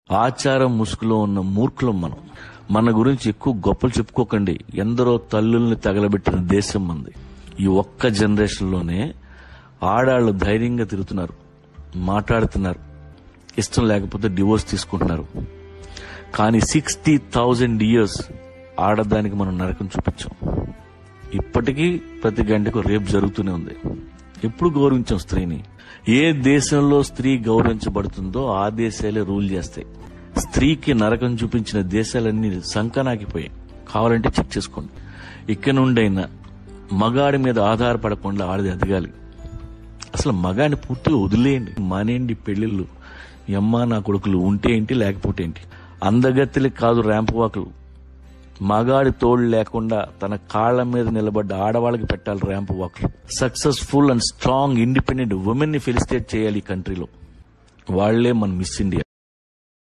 ఆచారం ముసుగులో ఉన్న మూర్ఖులం మనం మన గురించి ఎక్కువ గొప్పలు చెప్పుకోకండి ఎందరో తల్లుల్ని తగలబెట్టిన దేశం మంది ఈ ఒక్క జనరేషన్ లోనే ఆడాళ్ళు ధైర్యంగా తిరుగుతున్నారు మాట్లాడుతున్నారు ఇష్టం లేకపోతే డివోర్స్ తీసుకుంటున్నారు కానీ సిక్స్టీ థౌజండ్ ఇయర్స్ ఆడదానికి మనం నరకం చూపించాం ఇప్పటికీ ప్రతి గంటకు రేపు జరుగుతూనే ఉంది ఎప్పుడు గౌరవించాం స్త్రీని ఏ దేశంలో స్త్రీ గౌరవించబడుతుందో ఆ దేశాలే రూల్ చేస్తాయి స్త్రీకి నరకం చూపించిన దేశాలన్నీ సంకనాకిపోయాయి కావాలంటే చెక్ చేసుకోండి ఇక్కడ నుండైనా మగాడి మీద ఆధారపడకుండా ఆడది ఎదగాలి అసలు మగాడిని పూర్తిగా వదిలేయండి మానేయండి పెళ్లిళ్ళు ఈ అమ్మ నా కొడుకులు ఉంటే ఏంటి లేకపోతే ఏంటి అందగత్తెలు కాదు ర్యాంప్ వాకులు మగాడి తోడు లేకుండా తన కాళ్ల మీద నిలబడ్డ ఆడవాళ్ళకి పెట్టాలి ర్యాంప్ వాకులు successful and strong independent women ని ఫెలిసిటేట్ చేయాలి ఈ కంట్రీలో వాళ్లే మన మిస్ ఇండియా